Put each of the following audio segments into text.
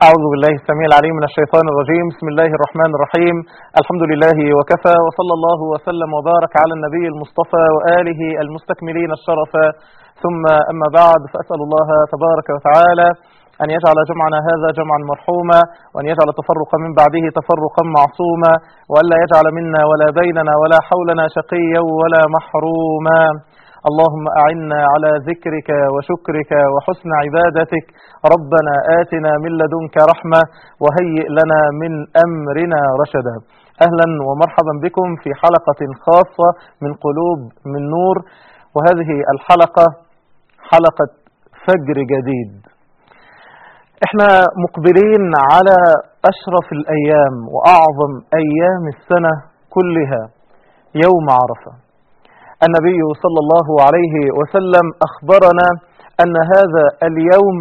أعوذ بالله السميع العليم من الشيطان الرجيم بسم الله الرحمن الرحيم الحمد لله وكفى وصلى الله وسلم وبارك على النبي المصطفى وآله المستكملين الشرف ثم أما بعد فأسأل الله تبارك وتعالى أن يجعل جمعنا هذا جمعا مرحوما وأن يجعل التفرق من بعده تفرقا معصوما وألا يجعل منا ولا بيننا ولا حولنا شقيا ولا محروما اللهم أعنا على ذكرك وشكرك وحسن عبادتك ربنا آتنا من لدنك رحمة وهيئ لنا من أمرنا رشدا أهلا ومرحبا بكم في حلقة خاصة من قلوب من نور وهذه الحلقة حلقة فجر جديد احنا مقبلين على أشرف الأيام وأعظم أيام السنة كلها يوم عرفة النبي صلى الله عليه وسلم أخبرنا أن هذا اليوم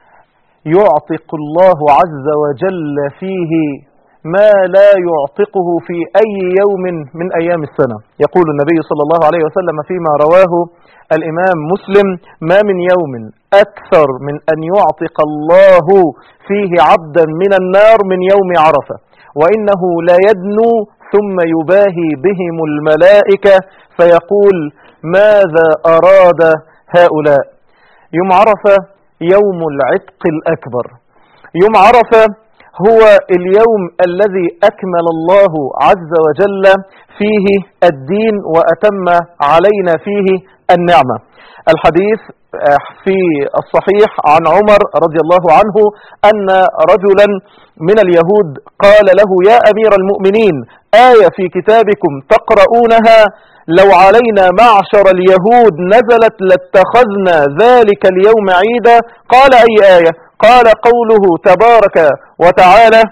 يعتق الله عز وجل فيه ما لا يعتقه في أي يوم من أيام السنة يقول النبي صلى الله عليه وسلم فيما رواه الإمام مسلم ما من يوم أكثر من أن يعتق الله فيه عبدا من النار من يوم عرفة وإنه لا يدنو ثم يباهي بهم الملائكة فيقول ماذا أراد هؤلاء يوم عرفة يوم العتق الأكبر يوم عرفة هو اليوم الذي أكمل الله عز وجل فيه الدين وأتم علينا فيه النعمة الحديث في الصحيح عن عمر رضي الله عنه أن رجلا من اليهود قال له يا أمير المؤمنين آية في كتابكم تقرؤونها لو علينا معشر اليهود نزلت لاتخذنا ذلك اليوم عيدا قال أي آية قال قوله تبارك وتعالى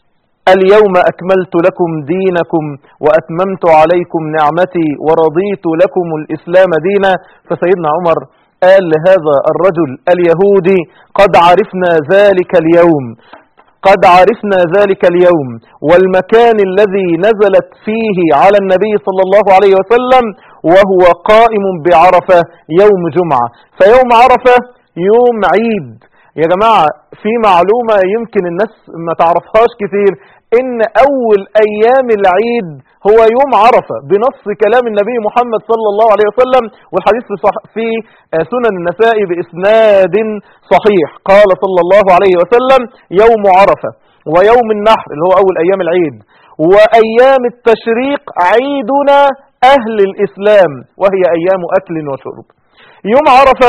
اليوم أكملت لكم دينكم وأتممت عليكم نعمتي ورضيت لكم الإسلام دينا فسيدنا عمر قال لهذا الرجل اليهودي قد عرفنا ذلك اليوم قد عرفنا ذلك اليوم والمكان الذي نزلت فيه على النبي صلى الله عليه وسلم وهو قائم بعرفة يوم جمعة فيوم عرفة يوم عيد يا جماعة في معلومة يمكن الناس ما تعرفهاش كتير ان اول ايام العيد هو يوم عرفة بنص كلام النبي محمد صلى الله عليه وسلم والحديث في, صح في سنن النساء باسناد صحيح قال صلى الله عليه وسلم يوم عرفة ويوم النحر اللي هو اول ايام العيد وايام التشريق عيدنا اهل الاسلام وهي ايام اكل وشرب يوم عرفة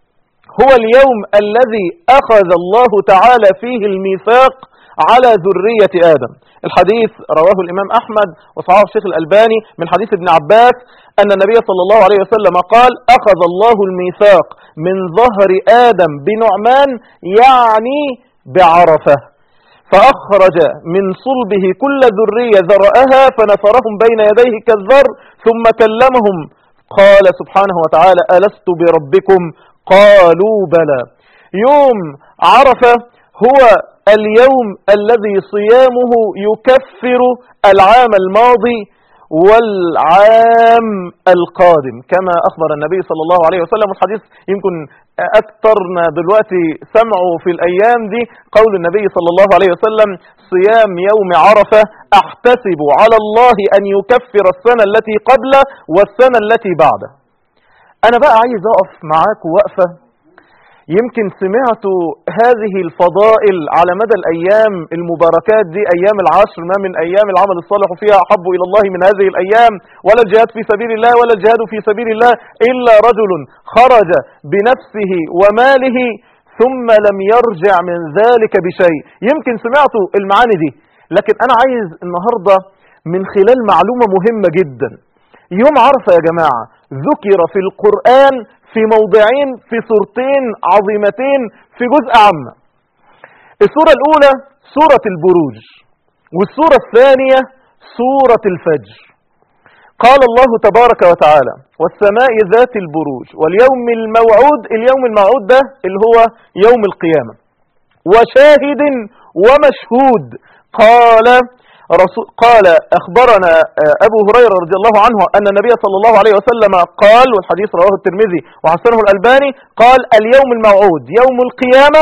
هو اليوم الذي اخذ الله تعالى فيه الميثاق على ذرية آدم الحديث رواه الإمام أحمد وصحابه الشيخ الألباني من حديث ابن عباس أن النبي صلى الله عليه وسلم قال أخذ الله الميثاق من ظهر آدم بنعمان يعني بعرفة فأخرج من صلبه كل ذرية ذرأها فنثرهم بين يديه كالذر ثم كلمهم قال سبحانه وتعالى ألست بربكم قالوا بلى يوم عرفة هو اليوم الذي صيامه يكفر العام الماضي والعام القادم كما أخبر النبي صلى الله عليه وسلم الحديث يمكن أكثرنا دلوقتي سمعوا في الأيام دي قول النبي صلى الله عليه وسلم صيام يوم عرفة أحتسب على الله أن يكفر السنة التي قبله والسنة التي بعده أنا بقى عايز أقف معاك وقفة يمكن سمعتوا هذه الفضائل على مدى الأيام المباركات دي أيام العشر ما من أيام العمل الصالح فيها أحب إلى الله من هذه الأيام ولا الجهاد في سبيل الله ولا الجهاد في سبيل الله إلا رجل خرج بنفسه وماله ثم لم يرجع من ذلك بشيء يمكن سمعتوا المعاني دي لكن أنا عايز النهاردة من خلال معلومة مهمة جدا يوم عرفة يا جماعة ذكر في القرآن في موضعين في سورتين عظيمتين في جزء عامة السورة الأولى سورة البروج والسورة الثانية سورة الفجر قال الله تبارك وتعالى والسماء ذات البروج واليوم الموعود اليوم الموعود ده اللي هو يوم القيامة وشاهد ومشهود قال رسول قال أخبرنا أبو هريرة رضي الله عنه أن النبي صلى الله عليه وسلم قال والحديث رواه الترمذي وحسنه الألباني قال اليوم الموعود يوم القيامة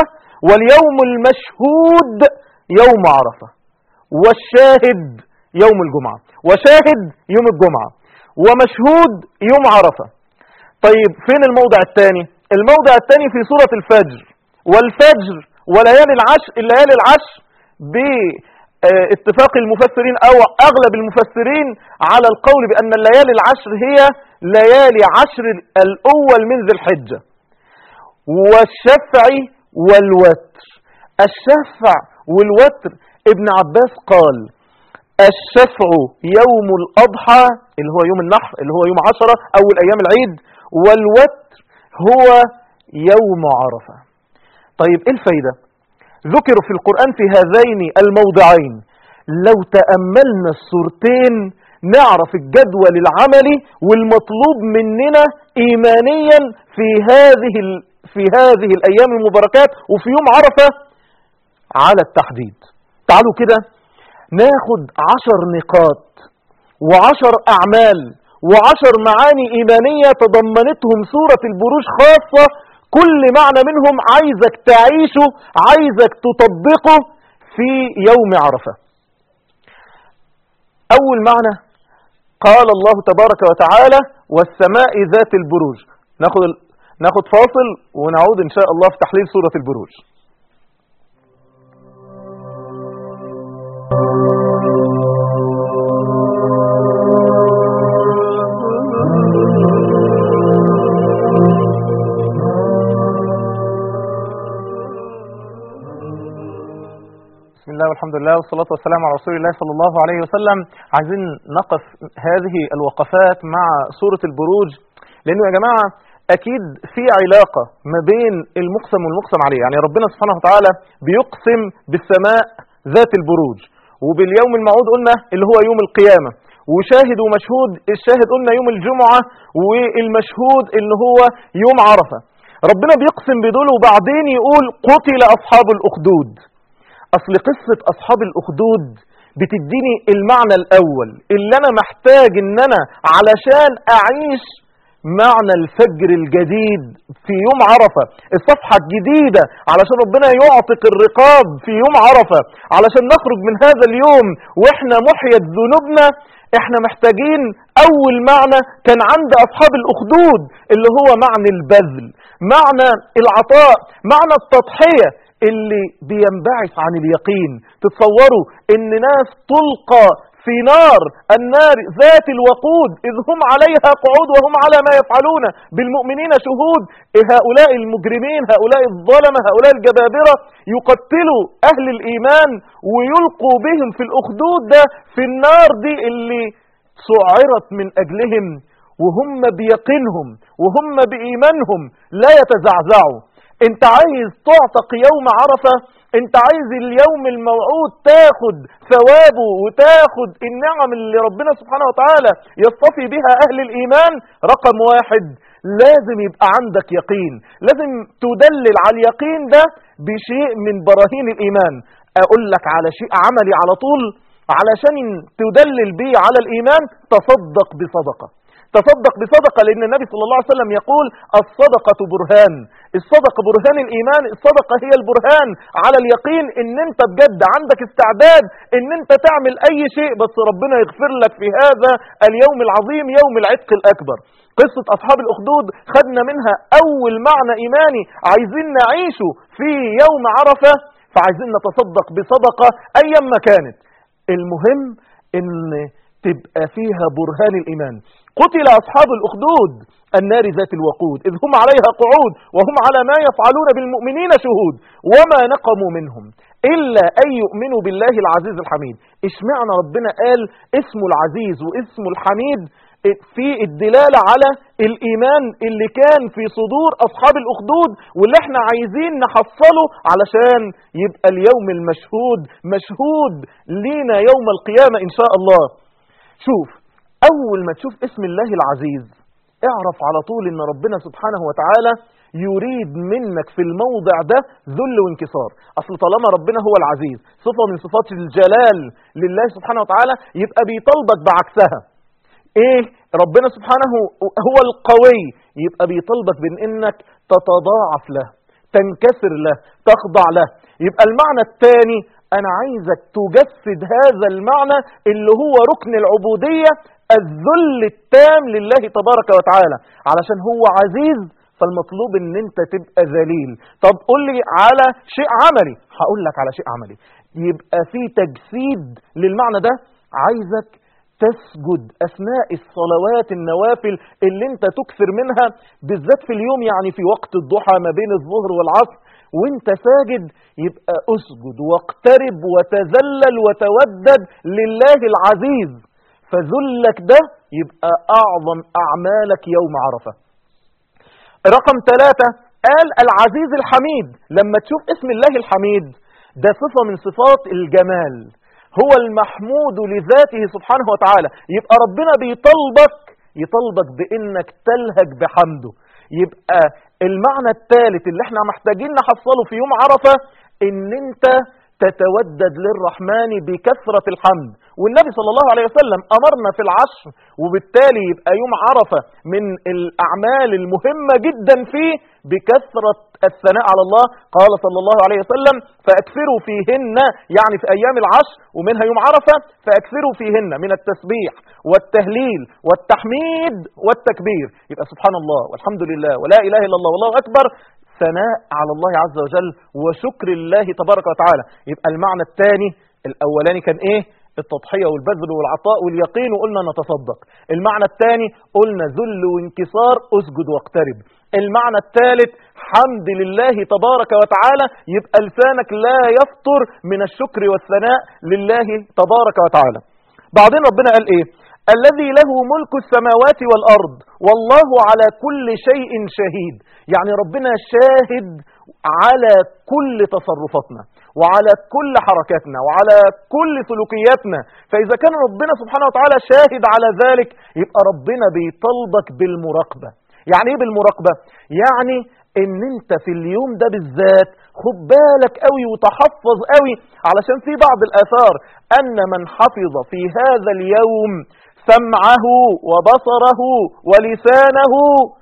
واليوم المشهود يوم عرفة والشاهد يوم الجمعة وشاهد يوم الجمعة ومشهود يوم عرفة طيب فين الموضع الثاني الموضع الثاني في سورة الفجر والفجر وليالي العشر الليالي العشر باتفاق المفسرين او اغلب المفسرين على القول بان الليالي العشر هي ليالي عشر الاول من ذي الحجة والشفع والوتر الشفع والوتر ابن عباس قال الشفع يوم الأضحى اللي هو يوم النحر اللي هو يوم عشرة أول أيام العيد والوتر هو يوم عرفة طيب إيه الفايدة ذكر في القرآن في هذين الموضعين لو تأملنا الصورتين نعرف الجدول العملي والمطلوب مننا إيمانيا في هذه في هذه الأيام المباركات وفي يوم عرفة على التحديد تعالوا كده ناخد عشر نقاط وعشر أعمال وعشر معاني إيمانية تضمنتهم سورة البروج خاصة كل معنى منهم عايزك تعيشه عايزك تطبقه في يوم عرفة أول معنى قال الله تبارك وتعالى والسماء ذات البروج ناخد ناخد فاصل ونعود إن شاء الله في تحليل سورة البروج بسم الله والحمد لله والصلاة والسلام على رسول الله صلى الله عليه وسلم عايزين نقف هذه الوقفات مع سورة البروج لأنه يا جماعة أكيد في علاقة ما بين المقسم والمقسم عليه يعني ربنا سبحانه وتعالى بيقسم بالسماء ذات البروج وباليوم الموعود قلنا اللي هو يوم القيامة وشاهد ومشهود الشاهد قلنا يوم الجمعة والمشهود اللي هو يوم عرفة ربنا بيقسم بدول وبعدين يقول قتل أصحاب الأخدود أصل قصة أصحاب الأخدود بتديني المعنى الأول اللي أنا محتاج إن أنا علشان أعيش معنى الفجر الجديد في يوم عرفة الصفحة الجديدة علشان ربنا يعتق الرقاب في يوم عرفة علشان نخرج من هذا اليوم وإحنا محيت ذنوبنا إحنا محتاجين أول معنى كان عند أصحاب الأخدود اللي هو معنى البذل معنى العطاء معنى التضحية اللي بينبعث عن اليقين تتصوروا ان ناس تلقى في نار النار ذات الوقود إذ هم عليها قعود وهم على ما يفعلون بالمؤمنين شهود هؤلاء المجرمين هؤلاء الظلمة هؤلاء الجبابرة يقتلوا أهل الإيمان ويلقوا بهم في الأخدود ده في النار دي اللي سعرت من أجلهم وهم بيقينهم وهم بإيمانهم لا يتزعزعوا انت عايز تعتق يوم عرفة انت عايز اليوم الموعود تاخد ثوابه وتاخد النعم اللي ربنا سبحانه وتعالى يصطفي بها اهل الايمان رقم واحد لازم يبقى عندك يقين لازم تدلل على اليقين ده بشيء من براهين الايمان اقول لك على شيء عملي على طول علشان تدلل بيه على الايمان تصدق بصدقه تصدق بصدقة لأن النبي صلى الله عليه وسلم يقول الصدقة برهان الصدقة برهان الإيمان الصدقة هي البرهان على اليقين ان انت بجد عندك استعداد ان انت تعمل اي شيء بس ربنا يغفر لك في هذا اليوم العظيم يوم العتق الأكبر قصة أصحاب الأخدود خدنا منها أول معنى إيماني عايزين نعيشه في يوم عرفة فعايزين نتصدق بصدقة أيا ما كانت المهم ان تبقى فيها برهان الإيمان قتل أصحاب الأخدود النار ذات الوقود إذ هم عليها قعود وهم على ما يفعلون بالمؤمنين شهود وما نقموا منهم إلا أن يؤمنوا بالله العزيز الحميد اشمعنى ربنا قال اسمه العزيز واسمه الحميد في الدلالة على الإيمان اللي كان في صدور أصحاب الأخدود واللي احنا عايزين نحصله علشان يبقى اليوم المشهود مشهود لينا يوم القيامة إن شاء الله شوف أول ما تشوف اسم الله العزيز اعرف على طول ان ربنا سبحانه وتعالى يريد منك في الموضع ده ذل وانكسار اصل طالما ربنا هو العزيز صفة من صفات الجلال لله سبحانه وتعالى يبقى بيطلبك بعكسها ايه ربنا سبحانه هو القوي يبقى بيطلبك بان انك تتضاعف له تنكسر له تخضع له يبقى المعنى الثاني أنا عايزك تجسد هذا المعنى اللي هو ركن العبودية الذل التام لله تبارك وتعالى علشان هو عزيز فالمطلوب ان انت تبقى ذليل طب قول لي على شيء عملي هقول لك على شيء عملي يبقى في تجسيد للمعنى ده عايزك تسجد أثناء الصلوات النوافل اللي انت تكثر منها بالذات في اليوم يعني في وقت الضحى ما بين الظهر والعصر وانت ساجد يبقى اسجد واقترب وتذلل وتودد لله العزيز فذلك ده يبقى أعظم أعمالك يوم عرفة رقم ثلاثة قال العزيز الحميد لما تشوف اسم الله الحميد ده صفة من صفات الجمال هو المحمود لذاته سبحانه وتعالى يبقى ربنا بيطلبك يطلبك بانك تلهج بحمده يبقى المعنى الثالث اللي احنا محتاجين نحصله في يوم عرفة ان انت تتودد للرحمن بكثرة الحمد والنبي صلى الله عليه وسلم أمرنا في العشر وبالتالي يبقى يوم عرفة من الأعمال المهمة جدا فيه بكثرة الثناء على الله قال صلى الله عليه وسلم فأكثروا فيهن يعني في أيام العشر ومنها يوم عرفة فأكثروا فيهن من التسبيح والتهليل والتحميد والتكبير يبقى سبحان الله والحمد لله ولا إله إلا الله والله أكبر ثناء على الله عز وجل وشكر الله تبارك وتعالى يبقى المعنى الثاني الأولاني كان إيه التضحية والبذل والعطاء واليقين وقلنا نتصدق المعنى الثاني قلنا ذل وانكسار اسجد واقترب المعنى الثالث حمد لله تبارك وتعالى يبقى لسانك لا يفطر من الشكر والثناء لله تبارك وتعالى بعدين ربنا قال ايه الذي له ملك السماوات والأرض والله على كل شيء شهيد يعني ربنا شاهد على كل تصرفاتنا وعلى كل حركاتنا وعلى كل سلوكياتنا فإذا كان ربنا سبحانه وتعالى شاهد على ذلك يبقى ربنا بيطلبك بالمراقبة يعني ايه بالمراقبة يعني ان انت في اليوم ده بالذات خد بالك قوي وتحفظ قوي علشان في بعض الاثار ان من حفظ في هذا اليوم سمعه وبصره ولسانه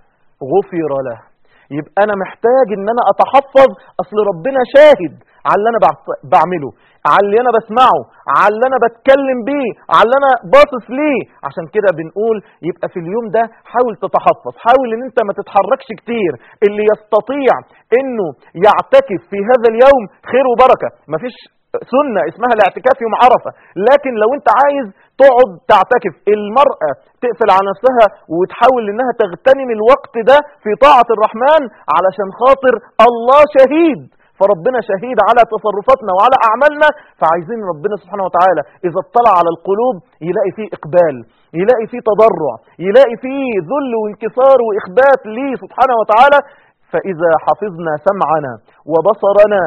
غفر له يبقى انا محتاج ان انا اتحفظ اصل ربنا شاهد على اللي انا بعمله على اللي انا بسمعه على اللي انا بتكلم بيه على اللي انا باصص ليه عشان كده بنقول يبقى في اليوم ده حاول تتحفظ حاول ان انت ما تتحركش كتير اللي يستطيع انه يعتكف في هذا اليوم خير وبركه مفيش سنة اسمها الاعتكاف يوم عرفة لكن لو انت عايز تقعد تعتكف المرأة تقفل على نفسها وتحاول انها تغتنم الوقت ده في طاعة الرحمن علشان خاطر الله شهيد فربنا شهيد على تصرفاتنا وعلى أعمالنا فعايزين ربنا سبحانه وتعالى إذا اطلع على القلوب يلاقي فيه إقبال يلاقي فيه تضرع يلاقي فيه ذل وانكسار وإخبات ليه سبحانه وتعالى فإذا حفظنا سمعنا وبصرنا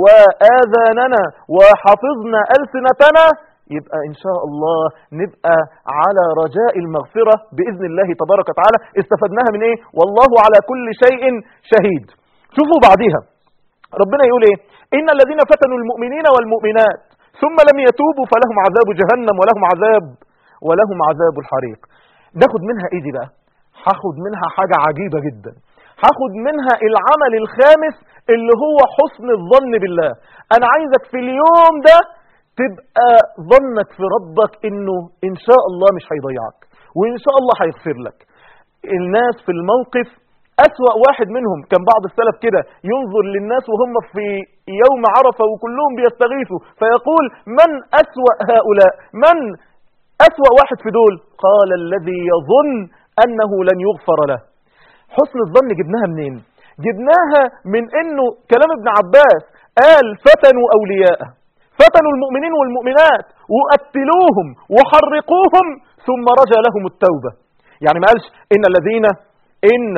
وآذاننا وحفظنا ألسنتنا يبقى إن شاء الله نبقى على رجاء المغفرة بإذن الله تبارك وتعالى استفدناها من إيه والله على كل شيء شهيد شوفوا بعديها ربنا يقول إيه إن الذين فتنوا المؤمنين والمؤمنات ثم لم يتوبوا فلهم عذاب جهنم ولهم عذاب ولهم عذاب الحريق ناخد منها إيه دي بقى هاخد منها حاجة عجيبة جدا هاخد منها العمل الخامس اللي هو حسن الظن بالله انا عايزك في اليوم ده تبقى ظنك في ربك انه ان شاء الله مش هيضيعك وان شاء الله هيغفر لك الناس في الموقف أسوأ واحد منهم كان بعض السلف كده ينظر للناس وهم في يوم عرفة وكلهم بيستغيثوا فيقول من أسوأ هؤلاء من أسوأ واحد في دول قال الذي يظن أنه لن يغفر له حسن الظن جبناها منين جبناها من انه كلام ابن عباس قال فتنوا اولياءه فتنوا المؤمنين والمؤمنات وقتلوهم وحرقوهم ثم رجى لهم التوبة يعني ما قالش ان الذين ان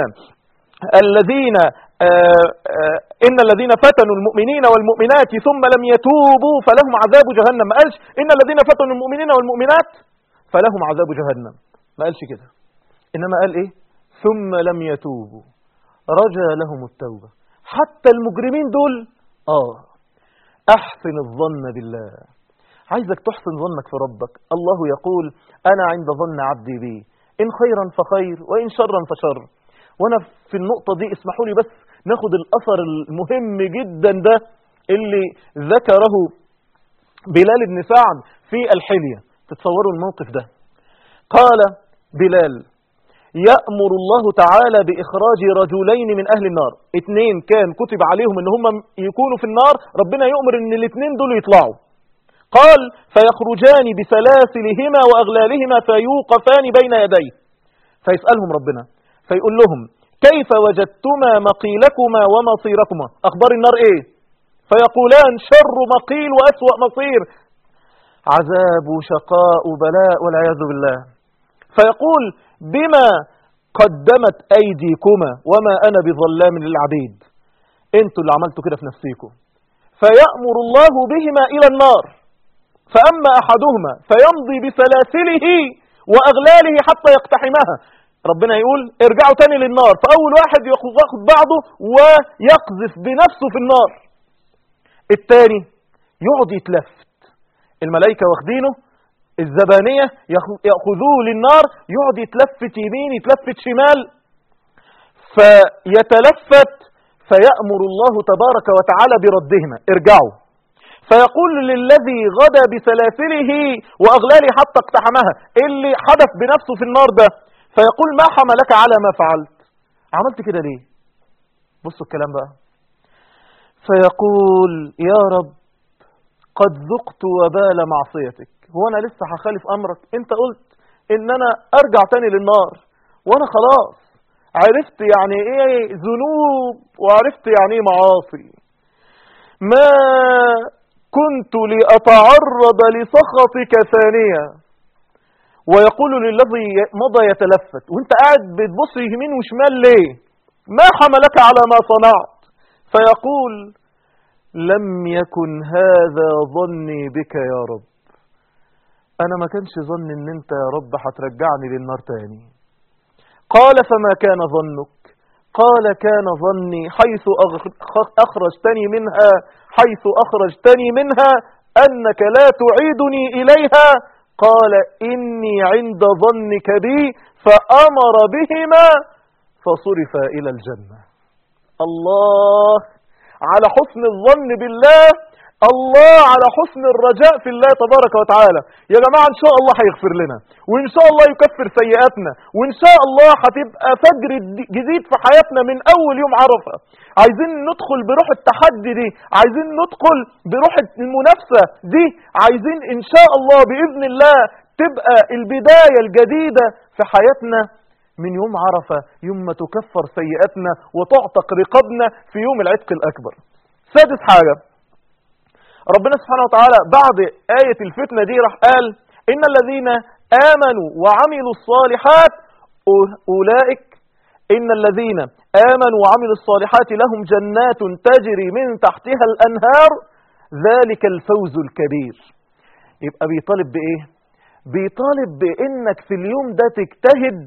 الذين آآ آآ ان الذين فتنوا المؤمنين والمؤمنات ثم لم يتوبوا فلهم عذاب جهنم ما قالش ان الذين فتنوا المؤمنين والمؤمنات فلهم عذاب جهنم ما قالش كده انما قال ايه ثم لم يتوبوا رجى لهم التوبة حتى المجرمين دول آه أحسن الظن بالله عايزك تحسن ظنك في ربك الله يقول أنا عند ظن عبدي بي إن خيرا فخير وإن شرا فشر وأنا في النقطة دي اسمحوا لي بس ناخد الأثر المهم جدا ده اللي ذكره بلال بن سعد في الحلية تتصوروا الموقف ده قال بلال يأمر الله تعالى بإخراج رجلين من أهل النار اتنين كان كتب عليهم ان هم يكونوا في النار ربنا يؤمر ان الاتنين دول يطلعوا قال فيخرجان بسلاسلهما وأغلالهما فيوقفان بين يديه فيسألهم ربنا فيقول لهم كيف وجدتما مقيلكما ومصيركما أخبار النار إيه فيقولان شر مقيل وأسوأ مصير عذاب شقاء بلاء والعياذ بالله فيقول بما قدمت أيديكما وما أنا بظلام للعبيد انتوا اللي عملتوا كده في نفسيكم فيأمر الله بهما إلى النار فأما أحدهما فيمضي بسلاسله وأغلاله حتى يقتحمها ربنا يقول ارجعوا تاني للنار فأول واحد ياخد بعضه ويقذف بنفسه في النار التاني يقعد يتلفت الملائكة واخدينه الزبانية يأخذوه للنار يقعد يتلفت يمين يتلفت شمال فيتلفت فيأمر الله تبارك وتعالى بردهما ارجعوا فيقول للذي غدا بسلاسله وأغلاله حتى اقتحمها اللي حدث بنفسه في النار ده فيقول ما حملك على ما فعلت عملت كده ليه بصوا الكلام بقى فيقول يا رب قد ذقت وبال معصيتك هو انا لسه هخالف امرك انت قلت ان انا ارجع تاني للنار وانا خلاص عرفت يعني ايه ذنوب وعرفت يعني ايه معاصي ما كنت لأتعرض لسخطك ثانية ويقول للذي مضى يتلفت وانت قاعد بتبص يمين وشمال ليه ما حملك على ما صنعت فيقول لم يكن هذا ظني بك يا رب انا ما كانش ظني ان انت يا رب هترجعني للنار تاني قال فما كان ظنك قال كان ظني حيث أخرجتني منها حيث أخرجتني منها أنك لا تعيدني إليها قال إني عند ظنك بي فأمر بهما فصرف إلى الجنة الله على حسن الظن بالله الله على حسن الرجاء في الله تبارك وتعالى يا جماعة إن شاء الله هيغفر لنا وإن شاء الله يكفر سيئاتنا وإن شاء الله هتبقى فجر جديد في حياتنا من أول يوم عرفة عايزين ندخل بروح التحدي دي عايزين ندخل بروح المنافسة دي عايزين إن شاء الله بإذن الله تبقى البداية الجديدة في حياتنا من يوم عرفة يوم ما تكفر سيئاتنا وتعتق رقابنا في يوم العتق الأكبر سادس حاجة ربنا سبحانه وتعالى بعد آية الفتنة دي راح قال إن الذين آمنوا وعملوا الصالحات أولئك إن الذين آمنوا وعملوا الصالحات لهم جنات تجري من تحتها الأنهار ذلك الفوز الكبير يبقى بيطالب بإيه بيطالب بإنك في اليوم ده تجتهد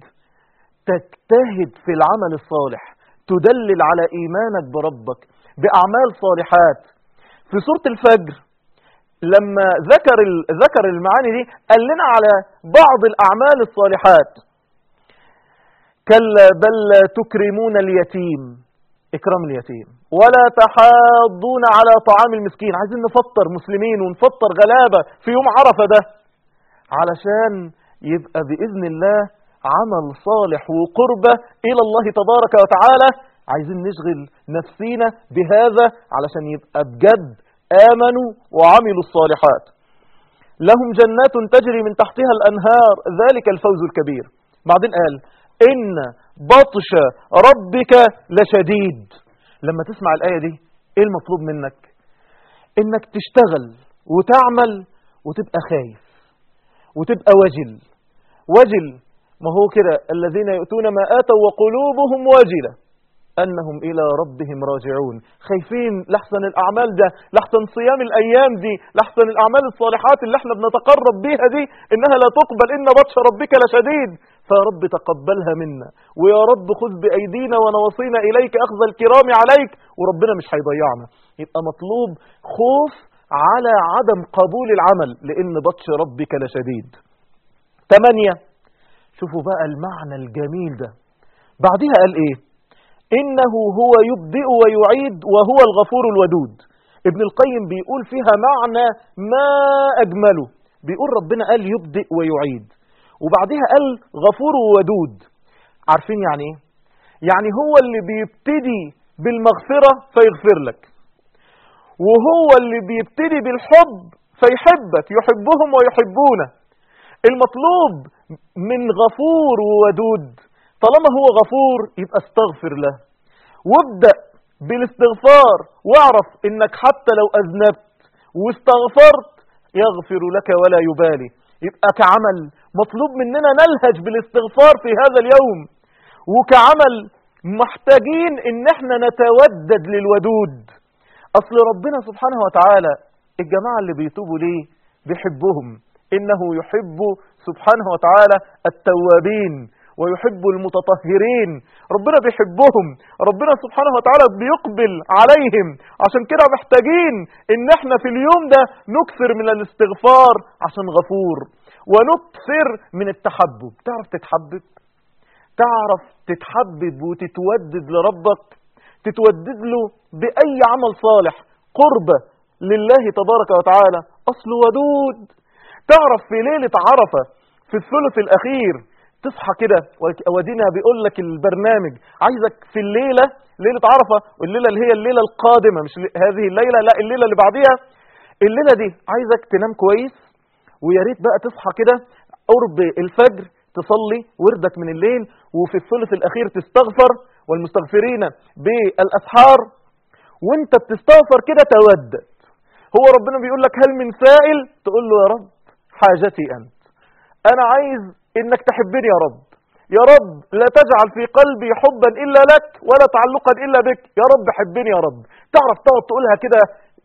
تجتهد في العمل الصالح تدلل على إيمانك بربك بأعمال صالحات في سورة الفجر لما ذكر ذكر المعاني دي قال لنا على بعض الأعمال الصالحات كلا بل تكرمون اليتيم إكرام اليتيم ولا تحاضون على طعام المسكين عايزين نفطر مسلمين ونفطر غلابة في يوم عرفة ده علشان يبقى بإذن الله عمل صالح وقربة إلى الله تبارك وتعالى عايزين نشغل نفسينا بهذا علشان يبقى بجد آمنوا وعملوا الصالحات لهم جنات تجري من تحتها الأنهار ذلك الفوز الكبير بعدين قال إن بطش ربك لشديد لما تسمع الآية دي إيه المطلوب منك إنك تشتغل وتعمل وتبقى خايف وتبقى وجل وجل ما هو كده الذين يؤتون ما آتوا وقلوبهم واجلة أنهم إلى ربهم راجعون خايفين لحسن الأعمال ده لحسن صيام الأيام دي لحسن الأعمال الصالحات اللي احنا بنتقرب بيها دي إنها لا تقبل إن بطش ربك لشديد فيا رب تقبلها منا ويا رب خذ بأيدينا ونواصينا إليك أخذ الكرام عليك وربنا مش هيضيعنا يبقى مطلوب خوف على عدم قبول العمل لأن بطش ربك لشديد ثمانية شوفوا بقى المعنى الجميل ده بعدها قال ايه إنه هو يبدئ ويعيد وهو الغفور الودود ابن القيم بيقول فيها معنى ما أجمله بيقول ربنا قال يبدئ ويعيد وبعدها قال غفور وودود عارفين يعني ايه يعني هو اللي بيبتدي بالمغفرة فيغفر لك وهو اللي بيبتدي بالحب فيحبك يحبهم ويحبونه المطلوب من غفور وودود طالما هو غفور يبقى استغفر له وابدأ بالاستغفار واعرف انك حتى لو اذنبت واستغفرت يغفر لك ولا يبالي يبقى كعمل مطلوب مننا نلهج بالاستغفار في هذا اليوم وكعمل محتاجين ان احنا نتودد للودود اصل ربنا سبحانه وتعالى الجماعة اللي بيتوبوا ليه بيحبهم انه يحب سبحانه وتعالى التوابين ويحب المتطهرين ربنا بيحبهم ربنا سبحانه وتعالى بيقبل عليهم عشان كده محتاجين ان احنا في اليوم ده نكثر من الاستغفار عشان غفور ونكثر من التحبب تعرف تتحبب تعرف تتحبب وتتودد لربك تتودد له بأي عمل صالح قربة لله تبارك وتعالى أصل ودود تعرف في ليلة عرفة في الثلث الأخير تصحى كده ودينا بيقول لك البرنامج عايزك في الليلة ليلة عرفة والليلة اللي هي الليلة القادمة مش هذه الليلة لا الليلة اللي بعديها الليلة دي عايزك تنام كويس ويا ريت بقى تصحى كده قرب الفجر تصلي وردك من الليل وفي الثلث الأخير تستغفر والمستغفرين بالأسحار وانت بتستغفر كده تودد هو ربنا بيقول لك هل من سائل تقول له يا رب حاجتي أنت أنا عايز إنك تحبني يا رب يا رب لا تجعل في قلبي حبا إلا لك ولا تعلقا إلا بك يا رب حبني يا رب تعرف تقعد تقولها كده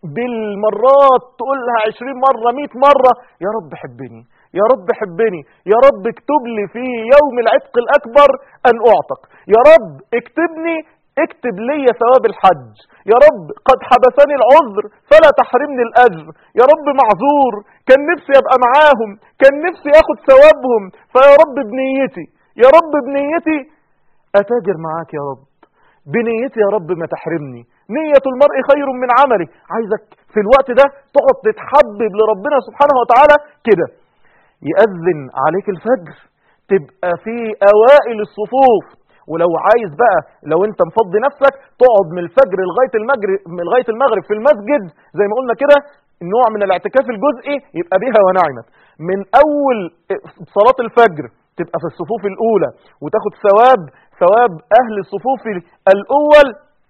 بالمرات تقولها عشرين مرة مئة مرة يا رب حبني يا رب حبني يا رب اكتب لي في يوم العتق الأكبر أن أعتق يا رب اكتبني اكتب لي ثواب الحج يا رب قد حبسني العذر فلا تحرمني الأجر يا رب معذور كان نفسي أبقى معاهم كان نفسي أخد ثوابهم فيا رب بنيتي يا رب بنيتي أتاجر معاك يا رب بنيتي يا رب ما تحرمني نية المرء خير من عمله عايزك في الوقت ده تقعد تتحبب لربنا سبحانه وتعالى كده يأذن عليك الفجر تبقى في أوائل الصفوف ولو عايز بقى لو انت مفضي نفسك تقعد من الفجر لغايه المغرب من لغايه المغرب في المسجد زي ما قلنا كده نوع من الاعتكاف الجزئي يبقى بها ونعمت من اول صلاه الفجر تبقى في الصفوف الاولى وتاخد ثواب ثواب اهل الصفوف الاول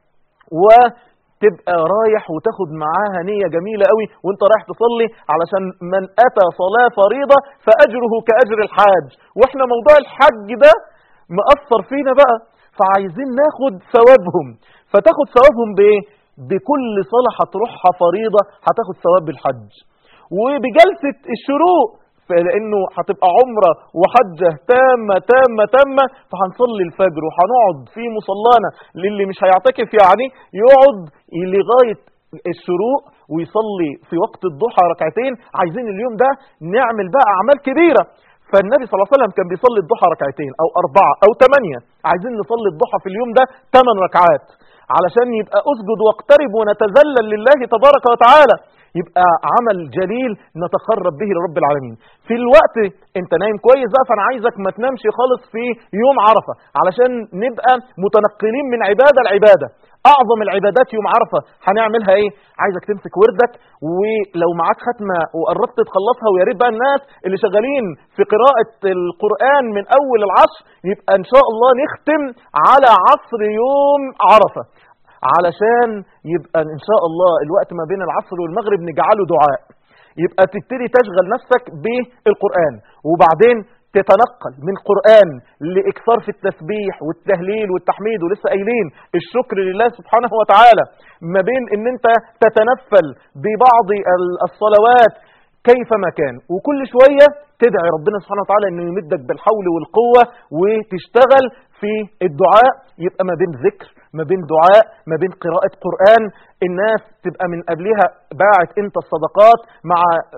وتبقى رايح وتاخد معاها نية جميلة قوي وانت رايح تصلي علشان من اتى صلاة فريضة فاجره كاجر الحاج واحنا موضوع الحج ده مأثر فينا بقى فعايزين ناخد ثوابهم فتاخد ثوابهم بايه بكل صلاة هتروحها فريضة هتاخد ثواب بالحج وبجلسة الشروق لانه هتبقى عمرة وحجة تامة تامة تامة فهنصلي الفجر وهنقعد في مصلانا للي مش هيعتكف يعني يقعد لغاية الشروق ويصلي في وقت الضحى ركعتين عايزين اليوم ده نعمل بقى اعمال كبيرة فالنبي صلى الله عليه وسلم كان بيصلي الضحى ركعتين او اربعة او ثمانية عايزين نصلي الضحى في اليوم ده ثمان ركعات علشان يبقى اسجد واقترب ونتذلل لله تبارك وتعالى يبقى عمل جليل نتقرب به لرب العالمين في الوقت انت نايم كويس بقى فانا عايزك ما تنامش خالص في يوم عرفة علشان نبقى متنقلين من عبادة لعبادة اعظم العبادات يوم عرفة هنعملها ايه عايزك تمسك وردك ولو معاك ختمة وقربت تخلصها ويا ريت بقى الناس اللي شغالين في قراءة القرآن من اول العصر يبقى ان شاء الله نختم على عصر يوم عرفة علشان يبقى ان شاء الله الوقت ما بين العصر والمغرب نجعله دعاء يبقى تبتدي تشغل نفسك بالقرآن وبعدين تتنقل من قرآن لإكثار في التسبيح والتهليل والتحميد ولسه قايلين الشكر لله سبحانه وتعالى ما بين ان انت تتنفل ببعض الصلوات كيفما كان وكل شوية تدعي ربنا سبحانه وتعالى انه يمدك بالحول والقوة وتشتغل في الدعاء يبقى ما بين ذكر ما بين دعاء ما بين قراءة قرآن الناس تبقى من قبلها باعت انت الصدقات مع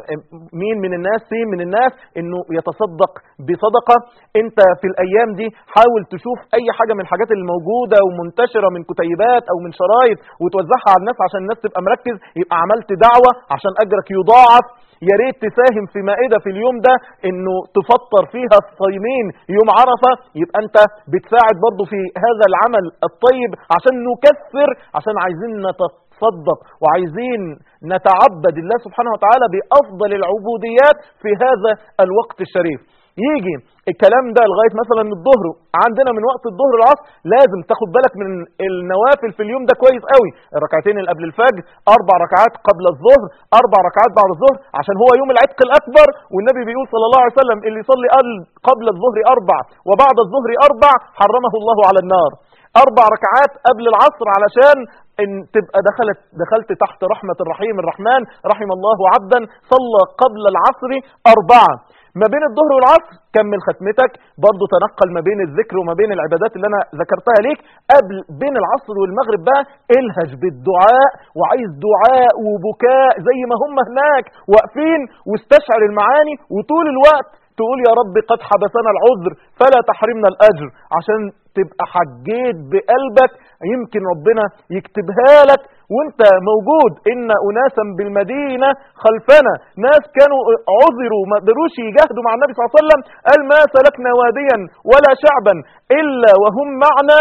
مين من الناس سين من الناس انه يتصدق بصدقة انت في الايام دي حاول تشوف اي حاجة من الحاجات اللي موجودة ومنتشرة من كتيبات او من شرايط وتوزعها على الناس عشان الناس تبقى مركز يبقى عملت دعوة عشان اجرك يضاعف يا ريت تساهم في مائدة في اليوم ده انه تفطر فيها الصايمين يوم عرفة يبقى انت بتساعد برضو في هذا العمل الطيب عشان نكثر عشان عايزين نتصدق وعايزين نتعبد الله سبحانه وتعالى بأفضل العبوديات في هذا الوقت الشريف يجي الكلام ده لغايه مثلا الظهر عندنا من وقت الظهر العصر لازم تاخد بالك من النوافل في اليوم ده كويس قوي الركعتين اللي قبل الفجر اربع ركعات قبل الظهر اربع ركعات بعد الظهر عشان هو يوم العتق الاكبر والنبي بيقول صلى الله عليه وسلم اللي يصلي قبل الظهر اربع وبعد الظهر اربع حرمه الله على النار اربع ركعات قبل العصر علشان ان تبقى دخلت دخلت تحت رحمة الرحيم الرحمن رحم الله عبدا صلى قبل العصر أربعة ما بين الظهر والعصر كمل ختمتك برضو تنقل ما بين الذكر وما بين العبادات اللي انا ذكرتها ليك قبل بين العصر والمغرب بقى الهج بالدعاء وعايز دعاء وبكاء زي ما هم هناك واقفين واستشعر المعاني وطول الوقت تقول يا رب قد حبسنا العذر فلا تحرمنا الأجر عشان تبقى حجيت بقلبك يمكن ربنا يكتبها لك وانت موجود ان اناسا بالمدينة خلفنا ناس كانوا عذروا ما قدروش يجاهدوا مع النبي صلى الله عليه وسلم قال ما سلكنا واديا ولا شعبا الا وهم معنا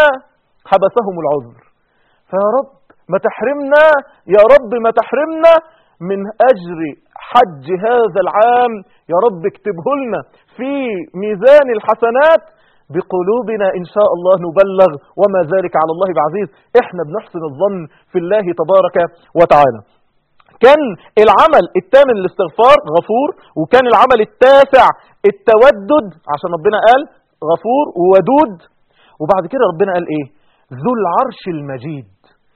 حبسهم العذر فيا رب ما تحرمنا يا رب ما تحرمنا من اجر حج هذا العام يا رب اكتبه لنا في ميزان الحسنات بقلوبنا إن شاء الله نبلغ وما ذلك على الله بعزيز احنا بنحسن الظن في الله تبارك وتعالى كان العمل الثامن الاستغفار غفور وكان العمل التاسع التودد عشان ربنا قال غفور وودود وبعد كده ربنا قال ايه ذو العرش المجيد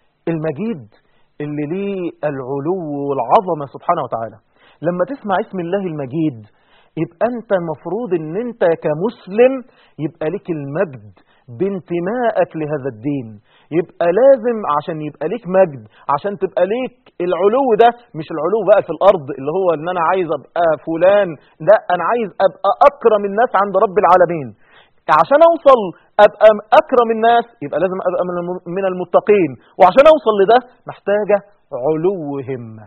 المجيد اللي ليه العلو والعظمة سبحانه وتعالى لما تسمع اسم الله المجيد يبقى انت المفروض ان انت كمسلم يبقى لك المجد بانتمائك لهذا الدين يبقى لازم عشان يبقى ليك مجد عشان تبقى ليك العلو ده مش العلو بقى في الارض اللي هو ان انا عايز ابقى فلان لا انا عايز ابقى اكرم الناس عند رب العالمين عشان اوصل ابقى اكرم الناس يبقى لازم ابقى من المتقين وعشان اوصل لده محتاجه علو همه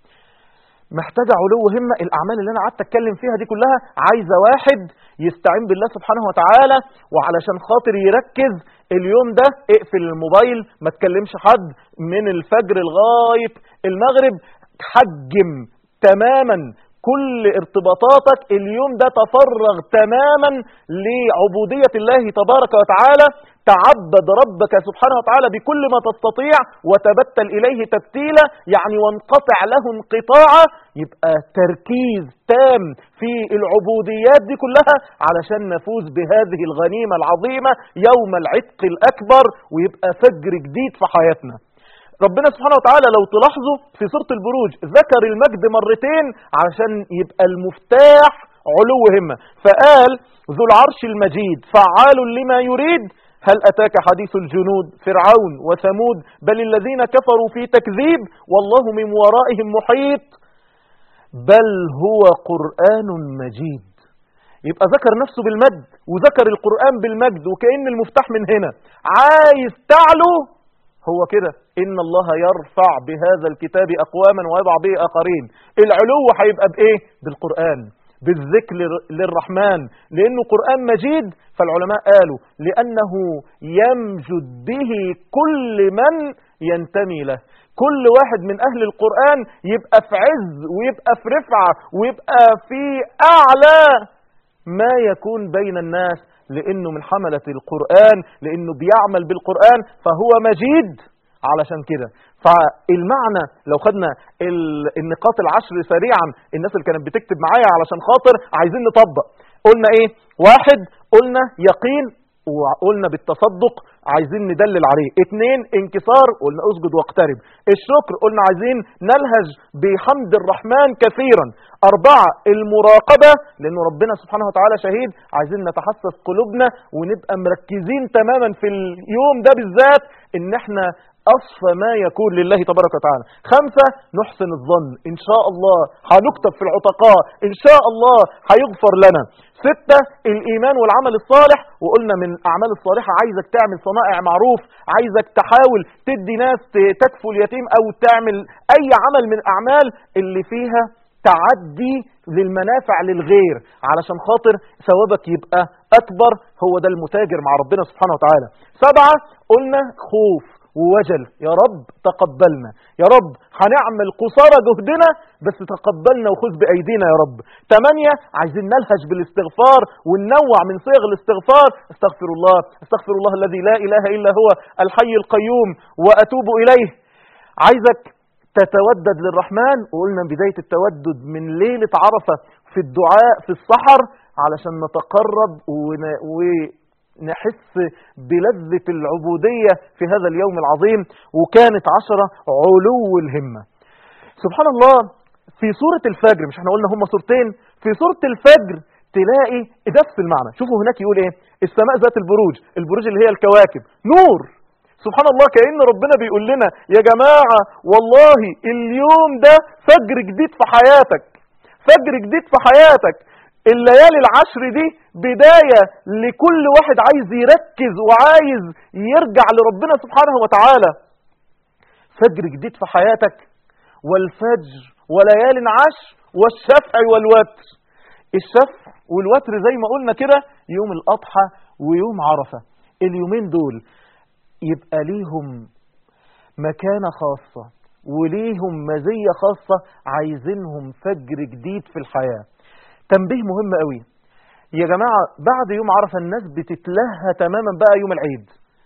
محتاجة علو همة الأعمال اللي أنا قعدت أتكلم فيها دي كلها عايزة واحد يستعين بالله سبحانه وتعالى وعلشان خاطر يركز اليوم ده اقفل الموبايل ما تكلمش حد من الفجر لغاية المغرب حجم تماما كل ارتباطاتك اليوم ده تفرغ تماما لعبودية الله تبارك وتعالى تعبد ربك سبحانه وتعالى بكل ما تستطيع وتبتل إليه تبتيلا يعني وانقطع له انقطاعا يبقى تركيز تام في العبوديات دي كلها علشان نفوز بهذه الغنيمة العظيمة يوم العتق الأكبر ويبقى فجر جديد في حياتنا ربنا سبحانه وتعالى لو تلاحظوا في سورة البروج ذكر المجد مرتين عشان يبقى المفتاح علو همة فقال ذو العرش المجيد فعال لما يريد هل أتاك حديث الجنود فرعون وثمود بل الذين كفروا في تكذيب والله من ورائهم محيط بل هو قرآن مجيد يبقى ذكر نفسه بالمجد وذكر القرآن بالمجد وكأن المفتاح من هنا عايز تعلو هو كده إن الله يرفع بهذا الكتاب أقواما ويضع به آخرين العلو هيبقى بإيه بالقرآن بالذكر للرحمن لأنه قرآن مجيد فالعلماء قالوا لأنه يمجد به كل من ينتمي له كل واحد من أهل القرآن يبقى في عز ويبقى في رفعة ويبقى في أعلى ما يكون بين الناس لأنه من حملة القرآن لأنه بيعمل بالقرآن فهو مجيد علشان كده فالمعنى لو خدنا النقاط العشر سريعا الناس اللي كانت بتكتب معايا علشان خاطر عايزين نطبق قلنا ايه واحد قلنا يقين وقلنا بالتصدق عايزين ندلل عليه اتنين انكسار قلنا اسجد واقترب الشكر قلنا عايزين نلهج بحمد الرحمن كثيرا أربعة المراقبة لأن ربنا سبحانه وتعالى شهيد عايزين نتحسس قلوبنا ونبقى مركزين تماما في اليوم ده بالذات إن احنا أصفى ما يكون لله تبارك وتعالى خمسة نحسن الظن إن شاء الله هنكتب في العتقاء إن شاء الله هيغفر لنا ستة الإيمان والعمل الصالح وقلنا من أعمال الصالحة عايزك تعمل صنائع معروف عايزك تحاول تدي ناس تكفو اليتيم أو تعمل أي عمل من أعمال اللي فيها تعدي للمنافع للغير علشان خاطر ثوابك يبقى أكبر هو ده المتاجر مع ربنا سبحانه وتعالى سبعة قلنا خوف ووجل يا رب تقبلنا يا رب هنعمل قصارى جهدنا بس تقبلنا وخذ بأيدينا يا رب ثمانية عايزين نلهج بالاستغفار وننوع من صيغ الاستغفار استغفر الله استغفر الله الذي لا إله إلا هو الحي القيوم وأتوب إليه عايزك تتودد للرحمن وقلنا بداية التودد من ليلة عرفة في الدعاء في السحر علشان نتقرب ون... ونحس بلذة العبودية في هذا اليوم العظيم وكانت عشرة علو الهمة سبحان الله في سورة الفجر مش احنا قلنا هم سورتين في سورة الفجر تلاقي نفس المعنى شوفوا هناك يقول ايه السماء ذات البروج البروج اللي هي الكواكب نور سبحان الله كأن ربنا بيقول لنا يا جماعة والله اليوم ده فجر جديد في حياتك فجر جديد في حياتك الليالي العشر دي بداية لكل واحد عايز يركز وعايز يرجع لربنا سبحانه وتعالى فجر جديد في حياتك والفجر وليال عشر والشفع والوتر الشفع والوتر زي ما قلنا كده يوم الأضحى ويوم عرفة اليومين دول يبقى ليهم مكانة خاصة وليهم مزية خاصة عايزينهم فجر جديد في الحياة تنبيه مهم قوي يا جماعة بعد يوم عرفة الناس بتتلهى تماما بقى يوم العيد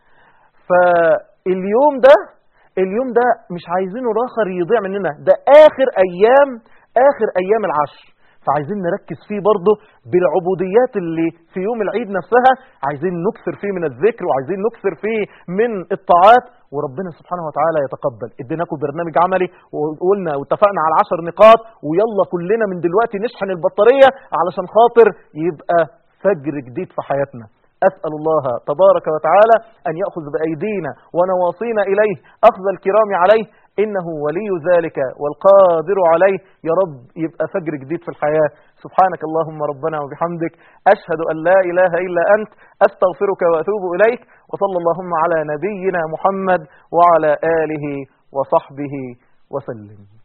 فاليوم ده اليوم ده مش عايزينه الاخر يضيع مننا ده اخر ايام اخر ايام العشر فعايزين نركز فيه برضه بالعبوديات اللي في يوم العيد نفسها عايزين نكثر فيه من الذكر وعايزين نكثر فيه من الطاعات وربنا سبحانه وتعالى يتقبل اديناكم برنامج عملي وقلنا واتفقنا على عشر نقاط ويلا كلنا من دلوقتي نشحن البطارية علشان خاطر يبقى فجر جديد في حياتنا أسأل الله تبارك وتعالى أن يأخذ بأيدينا ونواصينا إليه أخذ الكرام عليه إنه ولي ذلك والقادر عليه يا رب يبقى فجر جديد في الحياة سبحانك اللهم ربنا وبحمدك أشهد أن لا إله إلا أنت أستغفرك وأتوب إليك وصلى اللهم على نبينا محمد وعلى آله وصحبه وسلم